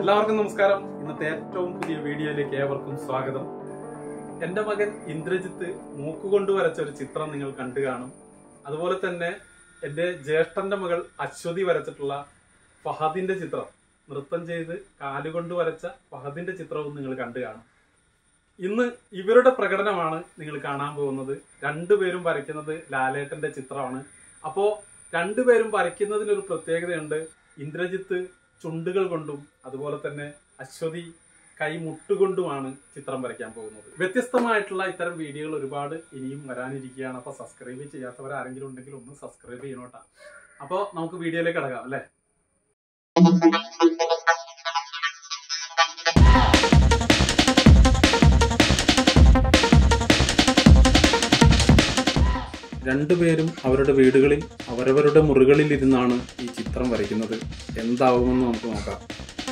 എല്ലാവർക്കും നമസ്കാരം ഇന്നത്തെ ഏറ്റവും പുതിയ വീഡിയോയിലേക്ക് ഏവർക്കും സ്വാഗതം എന്റെ മകൻ ഇന്ദ്രജിത്ത് മൂക്കുകൊണ്ട് വരച്ച ഒരു ചിത്രം നിങ്ങൾ കണ്ടു കാണും അതുപോലെ തന്നെ എന്റെ ജ്യേഷ്ഠന്റെ മകൾ അശ്വതി വരച്ചിട്ടുള്ള ഫഹദിന്റെ ചിത്രം നൃത്തം ചെയ്ത് കാലുകൊണ്ട് വരച്ച ഫഹദിന്റെ ചിത്രവും നിങ്ങൾ കണ്ടു കാണും ഇന്ന് ഇവരുടെ പ്രകടനമാണ് നിങ്ങൾ കാണാൻ പോകുന്നത് രണ്ടുപേരും വരയ്ക്കുന്നത് ലാലേട്ടന്റെ ചിത്രമാണ് അപ്പോ രണ്ടുപേരും വരയ്ക്കുന്നതിനൊരു പ്രത്യേകതയുണ്ട് ഇന്ദ്രജിത്ത് ചുണ്ടുകൾ കൊണ്ടും അതുപോലെ തന്നെ അശ്വതി കൈമുട്ടുകൊണ്ടുമാണ് ചിത്രം വരയ്ക്കാൻ പോകുന്നത് വ്യത്യസ്തമായിട്ടുള്ള ഇത്തരം വീഡിയോകൾ ഒരുപാട് ഇനിയും വരാനിരിക്കുകയാണ് അപ്പൊ സബ്സ്ക്രൈബ് ചെയ്യാത്തവർ ആരെങ്കിലും ഉണ്ടെങ്കിൽ ഒന്ന് സബ്സ്ക്രൈബ് ചെയ്യണോട്ടാ അപ്പോൾ നമുക്ക് വീഡിയോയിലേക്ക് കടക്കാം അല്ലേ രണ്ടുപേരും അവരുടെ വീടുകളിൽ അവരവരുടെ മുറികളിൽ ഇരുന്നാണ് ഈ ചിത്രം വരയ്ക്കുന്നത് എന്താവുമെന്ന് നമുക്ക് നോക്കാം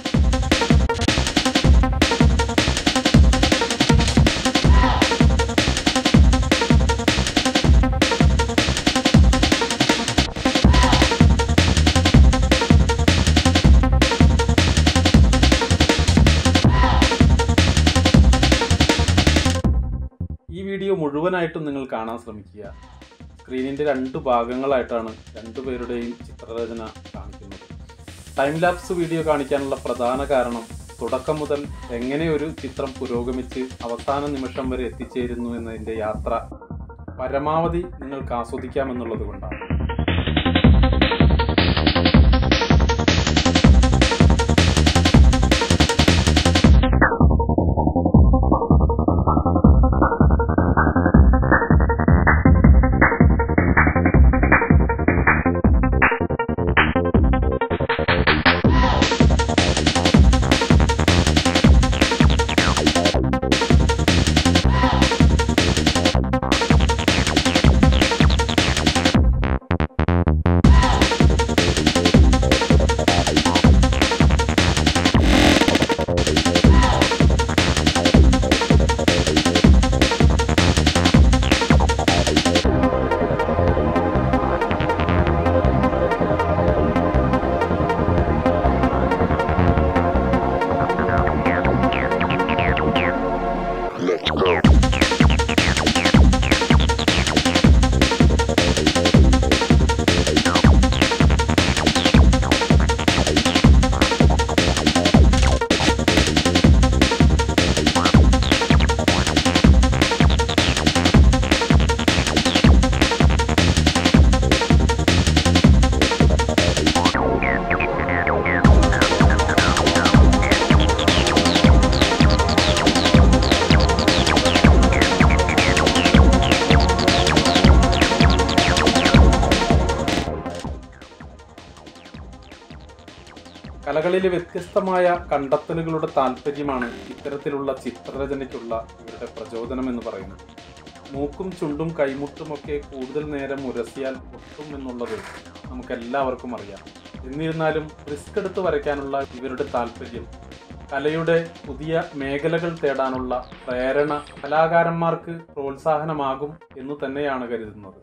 ഈ വീഡിയോ മുഴുവനായിട്ടും നിങ്ങൾ കാണാൻ ശ്രമിക്കുക സ്ക്രീനിന്റെ രണ്ട് ഭാഗങ്ങളായിട്ടാണ് രണ്ടുപേരുടെയും ചിത്രരചന കാണിക്കുന്നത് ടൈം ലാപ്സ് വീഡിയോ കാണിക്കാനുള്ള പ്രധാന കാരണം തുടക്കം മുതൽ എങ്ങനെ ഒരു ചിത്രം പുരോഗമിച്ച് അവസാന നിമിഷം വരെ എത്തിച്ചേരുന്നു എന്നതിന്റെ യാത്ര പരമാവധി നിങ്ങൾക്ക് ആസ്വദിക്കാമെന്നുള്ളത് കൊണ്ടാണ് Let's go. കലകളിലെ വ്യത്യസ്തമായ കണ്ടെത്തലുകളുടെ താല്പര്യമാണ് ഇത്തരത്തിലുള്ള ചിത്രരചനയ്ക്കുള്ള ഇവരുടെ പ്രചോദനം എന്ന് പറയുന്നത് മൂക്കും ചുണ്ടും കൈമുട്ടുമൊക്കെ കൂടുതൽ നേരം ഉരസിയാൽ പൊട്ടും എന്നുള്ളത് നമുക്കെല്ലാവർക്കും അറിയാം എന്നിരുന്നാലും റിസ്ക് എടുത്ത് വരയ്ക്കാനുള്ള ഇവരുടെ താല്പര്യം കലയുടെ പുതിയ മേഖലകൾ തേടാനുള്ള പ്രേരണ കലാകാരന്മാർക്ക് പ്രോത്സാഹനമാകും എന്ന് തന്നെയാണ് കരുതുന്നത്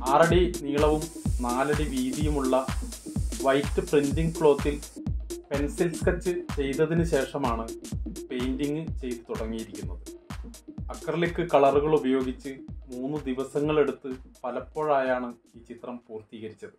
ആറടി നീളവും നാലടി വീതിയുമുള്ള വൈറ്റ് പ്രിന്റിംഗ് ക്ലോത്തിൽ പെൻസിൽ സ്കെച്ച് ചെയ്തതിന് ശേഷമാണ് പെയിന്റിങ് ചെയ്തു തുടങ്ങിയിരിക്കുന്നത് അക്രലിക് കളറുകൾ ഉപയോഗിച്ച് മൂന്ന് ദിവസങ്ങളെടുത്ത് പലപ്പോഴായാണ് ഈ ചിത്രം പൂർത്തീകരിച്ചത്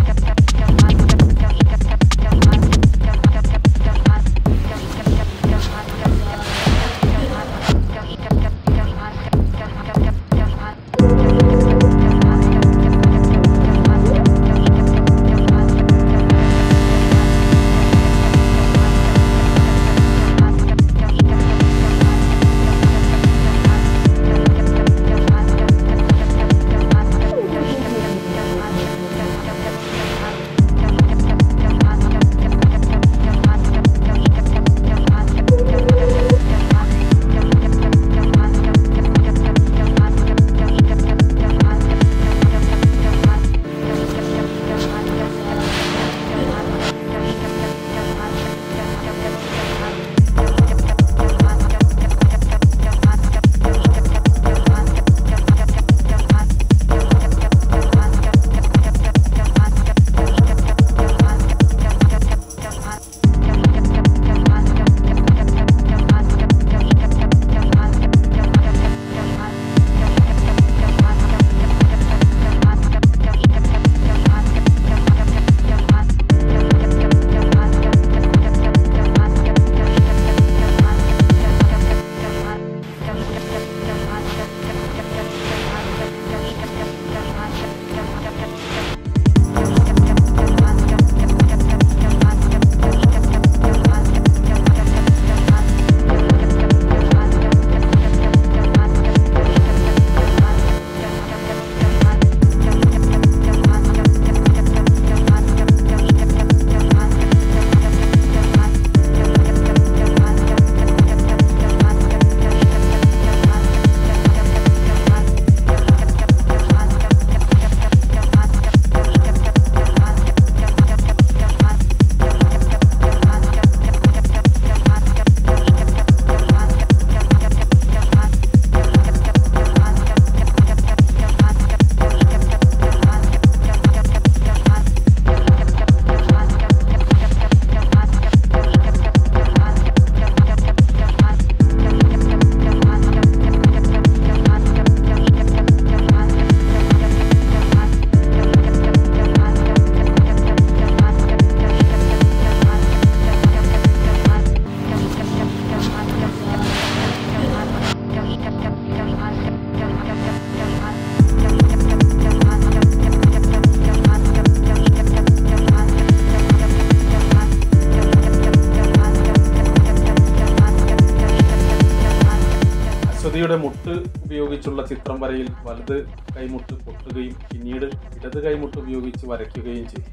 അശ്വതിയുടെ മുട്ട് ഉപയോഗിച്ചുള്ള ചിത്രം വരയിൽ വലത് കൈമുട്ട് പൊട്ടുകയും പിന്നീട് ഇടത് കൈമുട്ട് ഉപയോഗിച്ച് വരയ്ക്കുകയും ചെയ്തു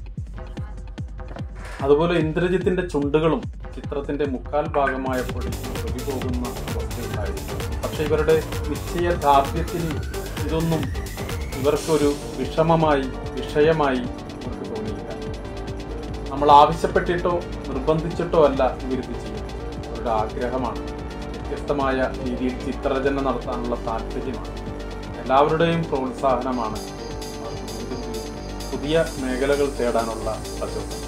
അതുപോലെ ഇന്ദ്രജിത്തിന്റെ ചുണ്ടുകളും ചിത്രത്തിന്റെ മുക്കാൽ ഭാഗമായപ്പോൾ ഒഴി പോകുന്ന അവസ്ഥയുണ്ടായിരുന്നു പക്ഷെ ഇവരുടെ നിശ്ചയദാർഢ്യത്തിന് ഇതൊന്നും ഇവർക്കൊരു വിഷമമായി വിഷയമായി ഇവർക്ക് തോന്നിയില്ല നമ്മൾ ആവശ്യപ്പെട്ടിട്ടോ നിർബന്ധിച്ചിട്ടോ അല്ല ഇവരിത് ചെയ്യുന്നത് അവരുടെ ആഗ്രഹമാണ് വ്യത്യസ്തമായ രീതിയിൽ ചിത്രരചന നടത്താനുള്ള താല്പര്യമാണ് എല്ലാവരുടെയും പ്രോത്സാഹനമാണ് അവർക്ക് വീണ്ടും വീണ്ടും പുതിയ മേഖലകൾ തേടാനുള്ള പ്രചോദനം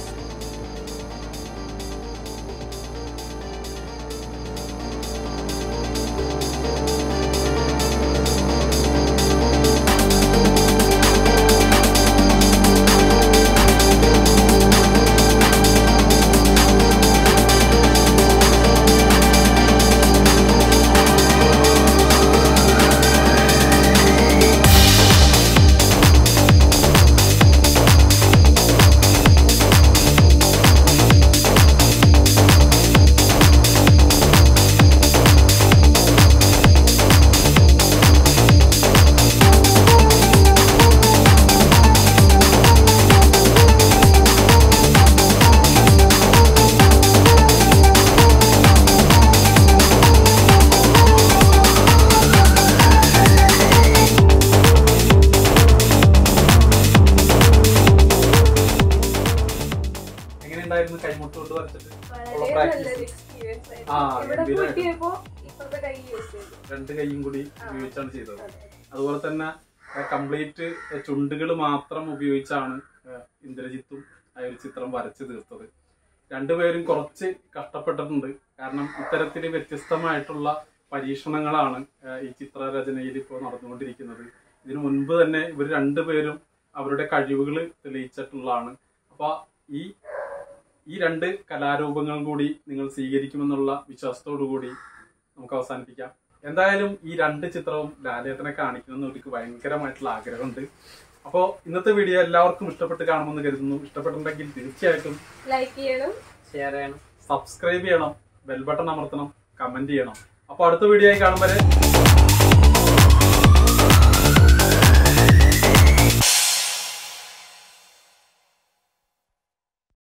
എങ്ങനെയുണ്ടായിരുന്നു കൈമുട്ട് കൊണ്ട് വരച്ചിട്ട് ഉള്ള വളരെ practice. നല്ലൊരു എക്സ്പീരിയൻസ് ആ, ആയിരുന്നു ഇവിടെ ഗംഭീരായിട്ട്. കൂട്ടിയപ്പോ ഇപ്പുറത്തെ കൈ യൂസ് ചെയ്തു രണ്ട് കൈയും കൂടി ഉപയോഗിച്ചാണ് ചെയ്തത് അതെ. അതുപോലെ തന്നെ കംപ്ലീറ്റ് ചുണ്ടുകൾ മാത്രം ഉപയോഗിച്ചാണ് ഏഹ്, ഇന്ദ്രജിത്തും ആ ഒരു ചിത്രം വരച്ചു തീർത്തത് രണ്ടുപേരും കുറച്ച് കഷ്ടപ്പെട്ടിട്ടുണ്ട് കാരണം ഇത്തരത്തിൽ വ്യത്യസ്തമായിട്ടുള്ള പരീക്ഷണങ്ങളാണ് ഏഹ്, ഈ ചിത്രരചനയിൽ ഇപ്പോൾ നടന്നുകൊണ്ടിരിക്കുന്നത് ഇതിനു മുൻപ് തന്നെ ഇവർ രണ്ടുപേരും അവരുടെ കഴിവുകൾ തെളിയിച്ചിട്ടുള്ളതാണ് അപ്പൊ ഈ ഈ രണ്ട് കലാരൂപങ്ങളും കൂടി നിങ്ങൾ സ്വീകരിക്കുമെന്നുള്ള വിശ്വാസത്തോടു കൂടി നമുക്ക് അവസാനിപ്പിക്കാം എന്തായാലും ഈ രണ്ട് ചിത്രവും ലാലേട്ടനെ കാണിക്കണമെന്ന് എനിക്ക് ഭയങ്കരമായിട്ടുള്ള ആഗ്രഹമുണ്ട് അപ്പോൾ ഇന്നത്തെ വീഡിയോ എല്ലാവർക്കും ഇഷ്ടപ്പെട്ട് കാണുമെന്ന് കരുതുന്നു ഇഷ്ടപ്പെട്ടിട്ടുണ്ടെങ്കിൽ തീർച്ചയായിട്ടും ലൈക്ക് ചെയ്യണം ഷെയർ ചെയ്യണം സബ്സ്ക്രൈബ് ചെയ്യണം ബെൽ ബട്ടൺ അമർത്തണം കമന്റ് ചെയ്യണം അപ്പോൾ അടുത്ത വീഡിയോ ആയി കാണും വരെ